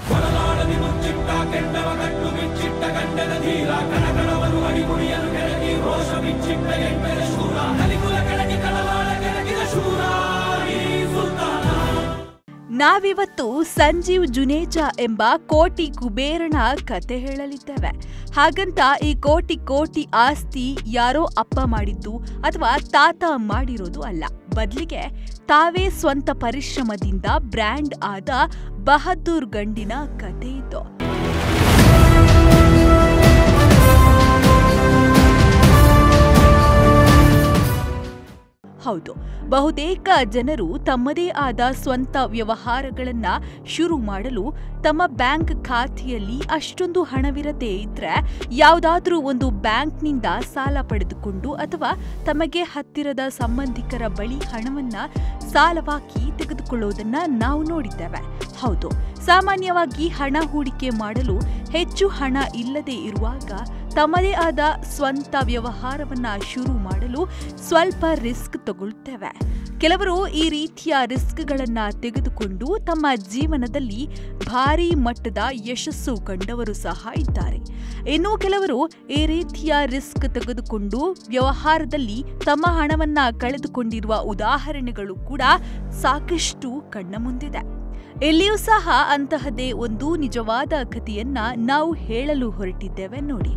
ಕೊಡಲಾಡದಿ ಮುಚ್ಚಿಟ್ಟ ಕೆಂಡವ ಕಟ್ಟು ಬಿಚ್ಚಿಟ್ಟ ಗಂಡನ ಧೀರ ಕಣಕಣವನ್ನು ಅಡಿಗುಡಿಯಲು ಕೆಳಗಿ ರೋಷ ಬಿಚ್ಚಿಟ್ಟ ಎಂಟರ ಶೂರ ಕಲಿಕುಲ ಕೆಳಗಿ ಕಳವಾಳ ಕೆಳಗಿನ ಶೂರ ಈ ಸುಲ್ತಾನ ನಾವಿವತ್ತು ಸಂಜೀವ್ ಜುನೇಜಾ ಎಂಬ ಕೋಟಿ ಕುಬೇರನ ಕತೆ ಹೇಳಲಿದ್ದೇವೆ ಹಾಗಂತ ಈ ಕೋಟಿ ಕೋಟಿ ಆಸ್ತಿ ಯಾರೋ ಅಪ್ಪ ಮಾಡಿದ್ದು ಅಥವಾ ತಾತ ಮಾಡಿರೋದು ಅಲ್ಲ ಬದಲಿಗೆ ತಾವೇ ಸ್ವಂತ ಪರಿಶ್ರಮದಿಂದ ಬ್ರ್ಯಾಂಡ್ ಆದ ಬಹದ್ದೂರ್ ಗಂಡಿನ ಕತೆ ಇದು ಹೌದು ಬಹುತೇಕ ಜನರು ತಮ್ಮದೇ ಆದ ಸ್ವಂತ ವ್ಯವಹಾರಗಳನ್ನ ಶುರು ಮಾಡಲು ತಮ್ಮ ಬ್ಯಾಂಕ್ ಖಾತೆಯಲ್ಲಿ ಅಷ್ಟೊಂದು ಹಣವಿರದೇ ಇದ್ರೆ ಯಾವುದಾದ್ರೂ ಒಂದು ಬ್ಯಾಂಕ್ನಿಂದ ಸಾಲ ಪಡೆದುಕೊಂಡು ಅಥವಾ ತಮಗೆ ಹತ್ತಿರದ ಸಂಬಂಧಿಕರ ಬಳಿ ಹಣವನ್ನ ಸಾಲವಾಗಿ ತೆಗೆದುಕೊಳ್ಳೋದನ್ನ ನಾವು ನೋಡಿದ್ದೇವೆ ಹೌದು ಸಾಮಾನ್ಯವಾಗಿ ಹಣ ಹೂಡಿಕೆ ಮಾಡಲು ಹೆಚ್ಚು ಹಣ ಇಲ್ಲದೆ ಇರುವಾಗ ತಮ್ಮದೇ ಆದ ಸ್ವಂತ ವ್ಯವಹಾರವನ್ನ ಶುರು ಮಾಡಲು ಸ್ವಲ್ಪ ರಿಸ್ಕ್ ತಗೊಳ್ತೇವೆ ಕೆಲವರು ಈ ರೀತಿಯ ರಿಸ್ಕ್ಗಳನ್ನ ತೆಗೆದುಕೊಂಡು ತಮ್ಮ ಜೀವನದಲ್ಲಿ ಭಾರಿ ಮಟ್ಟದ ಯಶಸ್ಸು ಕಂಡವರು ಸಹ ಇದ್ದಾರೆ ಇನ್ನು ಕೆಲವರು ಈ ರೀತಿಯ ರಿಸ್ಕ್ ತೆಗೆದುಕೊಂಡು ವ್ಯವಹಾರದಲ್ಲಿ ತಮ್ಮ ಹಣವನ್ನ ಕಳೆದುಕೊಂಡಿರುವ ಉದಾಹರಣೆಗಳು ಕೂಡ ಸಾಕಷ್ಟು ಕಣ್ಣ ಮುಂದಿದೆ ಇಲ್ಲಿಯೂ ಸಹ ಅಂತಹದೇ ಒಂದು ನಿಜವಾದ ಕಥೆಯನ್ನ ನಾವು ಹೇಳಲು ಹೊರಟಿದ್ದೇವೆ ನೋಡಿ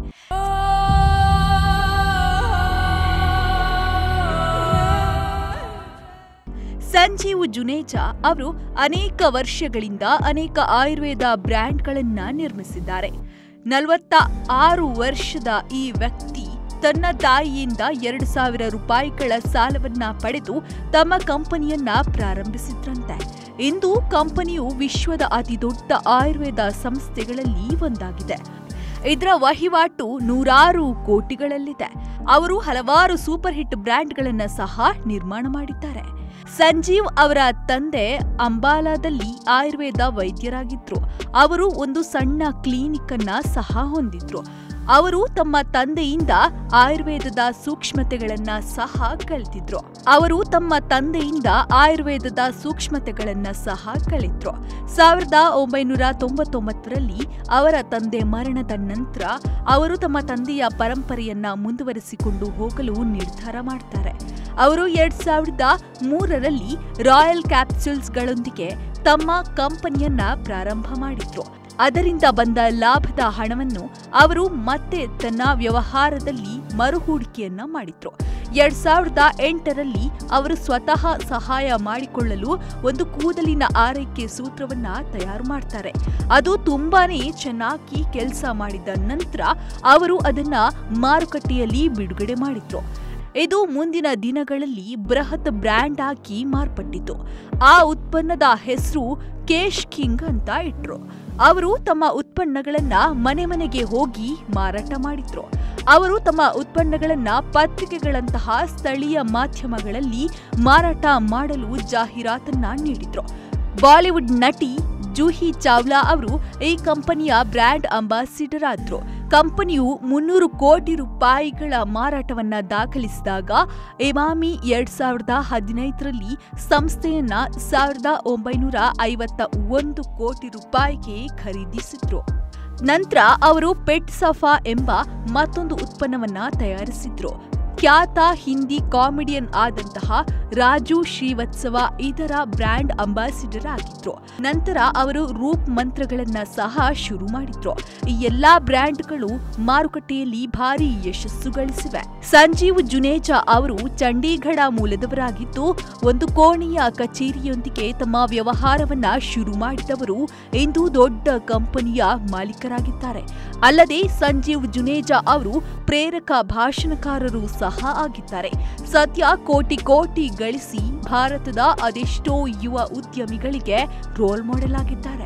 ಸಂಜೀವ್ ಜುನೇಜಾ ಅವರು ಅನೇಕ ವರ್ಷಗಳಿಂದ ಅನೇಕ ಆಯುರ್ವೇದ ಬ್ರ್ಯಾಂಡ್ಗಳನ್ನ ನಿರ್ಮಿಸಿದ್ದಾರೆ ನಲವತ್ತ ಆರು ವರ್ಷದ ಈ ವ್ಯಕ್ತಿ ತನ್ನ ತಾಯಿಯಿಂದ ಎರಡು ಸಾವಿರ ರೂಪಾಯಿಗಳ ಸಾಲವನ್ನ ಪಡೆದು ತಮ್ಮ ಕಂಪನಿಯನ್ನ ಪ್ರಾರಂಭಿಸಿದ್ರಂತೆ ಇಂದು ಕಂಪನಿಯು ವಿಶ್ವದ ಅತಿದೊಡ್ಡ ಆಯುರ್ವೇದ ಸಂಸ್ಥೆಗಳಲ್ಲಿ ಒಂದಾಗಿದೆ ಇದರ ವಹಿವಾಟು ನೂರಾರು ಕೋಟಿಗಳಲ್ಲಿದೆ ಅವರು ಹಲವಾರು ಸೂಪರ್ ಹಿಟ್ ಬ್ರ್ಯಾಂಡ್ಗಳನ್ನ ಸಹ ನಿರ್ಮಾಣ ಮಾಡಿದ್ದಾರೆ ಸಂಜೀವ್ ಅವರ ತಂದೆ ಅಂಬಾಲಾದಲ್ಲಿ ಆಯುರ್ವೇದ ವೈದ್ಯರಾಗಿದ್ರು ಅವರು ಒಂದು ಸಣ್ಣ ಕ್ಲಿನಿಕ್ ಅನ್ನ ಸಹ ಹೊಂದಿದ್ರು ಅವರು ತಮ್ಮ ತಂದೆಯಿಂದ ಆಯುರ್ವೇದದ ಸೂಕ್ಷ್ಮತೆಗಳನ್ನ ಸಹ ಕಲಿತಿದ್ರು ಅವರು ತಮ್ಮ ತಂದೆಯಿಂದ ಆಯುರ್ವೇದದ ಸೂಕ್ಷ್ಮತೆಗಳನ್ನ ಸಹ ಕಲಿತ್ರು ಸಾವಿರದ ಒಂಬೈನೂರ ತೊಂಬತ್ತೊಂಬತ್ತರಲ್ಲಿ ಅವರ ತಂದೆ ಮರಣದ ನಂತರ ಅವರು ತಮ್ಮ ತಂದೆಯ ಪರಂಪರೆಯನ್ನ ಮುಂದುವರಿಸಿಕೊಂಡು ಹೋಗಲು ನಿರ್ಧಾರ ಮಾಡ್ತಾರೆ ಅವರು ಎರಡ್ ಸಾವಿರದ ಮೂರರಲ್ಲಿ ರಾಯಲ್ ಕ್ಯಾಪ್ಸೂಲ್ಸ್ಗಳೊಂದಿಗೆ ತಮ್ಮ ಕಂಪನಿಯನ್ನ ಪ್ರಾರಂಭ ಮಾಡಿದ್ರು ಅದರಿಂದ ಬಂದ ಲಾಭದ ಹಣವನ್ನು ಅವರು ಮತ್ತೆ ತನ್ನ ವ್ಯವಹಾರದಲ್ಲಿ ಮರುಹೂಡಿಕೆಯನ್ನ ಮಾಡಿದ್ರು ಎರಡ್ ಸಾವಿರದ ಎಂಟರಲ್ಲಿ ಅವರು ಸ್ವತಃ ಸಹಾಯ ಮಾಡಿಕೊಳ್ಳಲು ಒಂದು ಕೂದಲಿನ ಆರೈಕೆ ಸೂತ್ರವನ್ನ ತಯಾರು ಮಾಡ್ತಾರೆ ಅದು ತುಂಬಾನೇ ಚೆನ್ನಾಗಿ ಕೆಲಸ ಮಾಡಿದ ನಂತರ ಅವರು ಅದನ್ನ ಮಾರುಕಟ್ಟೆಯಲ್ಲಿ ಬಿಡುಗಡೆ ಮಾಡಿದ್ರು ಇದು ಮುಂದಿನ ದಿನಗಳಲ್ಲಿ ಬೃಹತ್ ಬ್ರ್ಯಾಂಡ್ ಆಗಿ ಮಾರ್ಪಟ್ಟಿತು ಆ ಉತ್ಪನ್ನದ ಹೆಸರು ಕೇಶ್ ಕಿಂಗ್ ಅಂತ ಇಟ್ರು ಅವರು ತಮ್ಮ ಉತ್ಪನ್ನಗಳನ್ನ ಮನೆ ಮನೆಗೆ ಹೋಗಿ ಮಾರಾಟ ಮಾಡಿದ್ರು ಅವರು ತಮ್ಮ ಉತ್ಪನ್ನಗಳನ್ನ ಪತ್ರಿಕೆಗಳಂತಹ ಸ್ಥಳೀಯ ಮಾಧ್ಯಮಗಳಲ್ಲಿ ಮಾರಾಟ ಮಾಡಲು ಜಾಹೀರಾತನ್ನ ನೀಡಿದ್ರು ಬಾಲಿವುಡ್ ನಟಿ ಜೂಹಿ ಚಾವ್ಲಾ ಅವರು ಈ ಕಂಪನಿಯ ಬ್ರ್ಯಾಂಡ್ ಅಂಬಾಸಿಡರ್ ಆದ್ರು ಕಂಪನಿಯು ಮುನ್ನೂರು ಕೋಟಿ ರೂಪಾಯಿಗಳ ಮಾರಾಟವನ್ನ ದಾಖಲಿಸಿದಾಗ ಇಮಾಮಿ ಎರಡ್ ಸಾವಿರದ ಹದಿನೈದರಲ್ಲಿ ಸಂಸ್ಥೆಯನ್ನ ಸಾವಿರದ ಒಂಬೈನೂರ ಐವತ್ತ ಒಂದು ಕೋಟಿ ರೂಪಾಯಿಗೆ ಖರೀದಿಸಿದ್ರು ನಂತರ ಅವರು ಪೆಟ್ ಸಫಾ ಎಂಬ ಮತ್ತೊಂದು ಉತ್ಪನ್ನವನ್ನ ತಯಾರಿಸಿದ್ರು ಖ್ಯಾತ ಹಿಂದಿ ಕಾಮಿಡಿಯನ್ ಆದಂತಹ ರಾಜು ಶ್ರೀವತ್ಸವ ಇದರ ಬ್ರ್ಯಾಂಡ್ ಅಂಬಾಸಿಡರ್ ಆಗಿದ್ರು ನಂತರ ಅವರು ರೂಪ್ ಮಂತ್ರಗಳನ್ನ ಸಹ ಶುರು ಮಾಡಿದ್ರು ಈ ಎಲ್ಲಾ ಬ್ರ್ಯಾಂಡ್ಗಳು ಮಾರುಕಟ್ಟೆಯಲ್ಲಿ ಭಾರಿ ಯಶಸ್ಸು ಗಳಿಸಿವೆ ಸಂಜೀವ್ ಜುನೇಜಾ ಅವರು ಚಂಡೀಗಢ ಮೂಲದವರಾಗಿದ್ದು ಒಂದು ಕೋಣೆಯ ಕಚೇರಿಯೊಂದಿಗೆ ತಮ್ಮ ವ್ಯವಹಾರವನ್ನ ಶುರು ಮಾಡಿದವರು ಇಂದು ದೊಡ್ಡ ಕಂಪನಿಯ ಮಾಲೀಕರಾಗಿದ್ದಾರೆ ಅಲ್ಲದೆ ಸಂಜೀವ್ ಜುನೇಜಾ ಅವರು ಪ್ರೇರಕ ಭಾಷಣಕಾರರು ಸಹ ಆಗಿದ್ದಾರೆ ಸದ್ಯ ಕೋಟಿ ಕೋಟಿ ಗಳಿಸಿ ಭಾರತದ ಅದೆಷ್ಟೋ ಯುವ ಉದ್ಯಮಿಗಳಿಗೆ ರೋಲ್ ಮಾಡೆಲ್ ಆಗಿದ್ದಾರೆ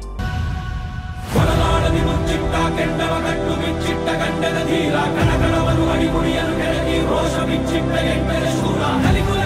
ಕೊಡಲಾಡದಿ ಮುಚ್ಚಿಟ್ಟ ಕೆಂಡವ ಕಟ್ಟು ಬಿಚ್ಚಿಟ್ಟ ಗಂಡನ ಧೀರ ಕಣಕಣವನ್ನು ಅಡಿಗುಡಿಯಲು ಕೆಳಗಿ ರೋಷ ಬಿಚ್ಚಿಟ್ಟ ಎಂಟರ ಶೂರ ಕಲಿಕುಲ